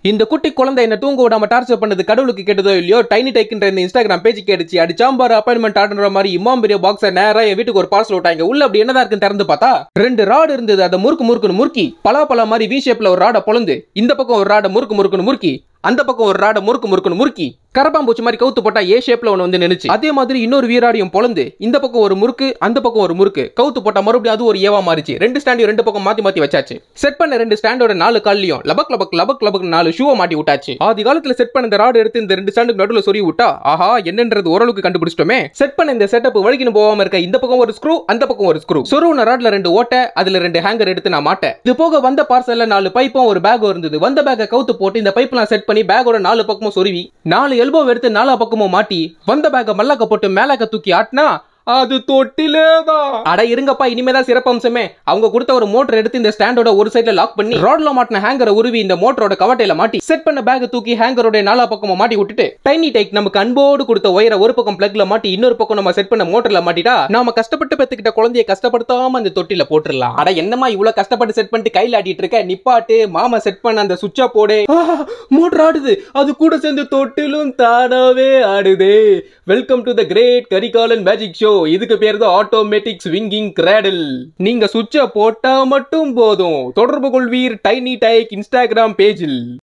இந்த குட்டி குழந்தை என்ன தூங்க விடாம டார்ச்சர் பண்ணது கடவுளுக்கு கேட்டதோ இல்லையோ டைனி டைக்குன்ற இந்த இன்ஸ்டாகிராம் பேஜ் கேட்டுச்சு அடிச்சாம்பார் அப்பாயின்மெண்ட் ஆர்டர் மாதிரி இம்மாம் பெரிய பாக்ஸை நேரா என் வீட்டுக்கு ஒரு பார்சல் விட்டாங்க உள்ள அப்படி என்னதான் இருக்குன்னு திறந்து பார்த்தா ரெண்டு ராடு இருந்தது அதை முறுக்கு முறுக்குன்னு முறுக்கி பலா பலா மாதிரி வி ஷேப்ல ஒரு ராடை பொழந்து இந்த பக்கம் ஒரு ராடை முறுக்கு முறுக்குன்னு முறுக்கி அந்த பக்கம் ஒரு ராடை முறுக்கு முறுக்குன்னு முறுக்கி கரப்பாம்பூச்சி மாதிரி கவுத்து போட்டா ஏ ஷேப்ல ஒன்று வந்து நினைச்சு அதே மாதிரி இன்னொரு வீராடியும் பொழந்து இந்த பக்கம் ஒரு முறுக்கு அந்த பக்கம் ஒரு முறுக்கு கவுத்து போட்டா மறுபடியும் அது ஒரு ஏவா மாறிச்சு ரெண்டு ஸ்டாண்டையும் ரெண்டு பக்கம் மாத்தி மாத்தி வச்சாச்சு செட் பண்ண ரெண்டு ஸ்டாண்டோட நாலு கால்லையும் லபக் லபக் லபக் லபக் நாலு ஷூவை மாட்டி விட்டாச்சு ஆதி காலத்துல செட் பண்ண இந்த ராடு எடுத்து இந்த ரெண்டு ஸ்டாண்டுக்கு நடுவில் சொறி விட்டா ஆஹா என்னன்றது ஓரளவுக்கு கண்டுபிடிச்சிட்டோமே செட் பண்ண இந்த செட்டப் வழிக்கின்னு போகாம இருக்க இந்த பக்கம் ஒரு ஸ்க்ரூ அந்த பக்கம் ஒரு ஸ்க்ரூ சொருவுன ராட்ல ரெண்டு ஓட்டை அதுல ரெண்டு ஹேங்கர் எடுத்து நான் மாட்டேன் இது போக வந்த பார்சல்ல நாலு பைப்பும் ஒரு பேக் இருந்தது வந்த பேக்கை கவுத்து போட்டு இந்த பைப்லாம் செட் பண்ணி பேக்கோட நாலு பக்கமும் சொருவி நாலு எல்போ எடுத்து நாலா பக்கமும் மாட்டி வந்த பேக்கை மல்லாக்க போட்டு மேலாக்க தூக்கி ஆட்டினா அது தொட்டிலேதான் அட இருங்கப்பா இனிமேதான் சிறப்பம்சமே அவங்க கொடுத்த ஒரு மோட்டர் எடுத்து இந்த ஸ்டாண்டோட ஒரு சைடுல லாக் பண்ணி ரோட்ல மாட்டின ஹேங்கரை உருவி இந்த மோட்டரோட கவட்டையில மாட்டி செட் பண்ண பேக் தூக்கி ஹேங்கரோட நாலா பக்கமா மாட்டி விட்டுட்டு டைனி டைக் நமக்கு அன்போடு கொடுத்த ஒயரை ஒரு பக்கம் பிளக்ல மாட்டி இன்னொரு பக்கம் நம்ம செட் பண்ண மோட்டர்ல மாட்டிட்டா நாம கஷ்டப்பட்டு பெத்துக்கிட்ட குழந்தைய கஷ்டப்படுத்தாம அந்த தொட்டில போட்டுடலாம் அட என்னமா இவ்வளவு கஷ்டப்பட்டு செட் பண்ணிட்டு கையில ஆட்டிட்டு இருக்க நிப்பாட்டு மாமா செட் பண்ண அந்த சுவிட்சா போடு மோட்டர் ஆடுது அது கூட சேர்ந்து தொட்டிலும் தானாவே ஆடுதே welcome to the great Karikalan magic show இதுக்கு பேர் தான் ஆட்டோமேட்டிக் ஸ்விங்கிங் கிராடல் நீங்க சுவிட்சை போட்டா மட்டும் போதும் தொடர்பு கொள்வீர் டைனி டைக் இன்ஸ்டாகிராம் பேஜில்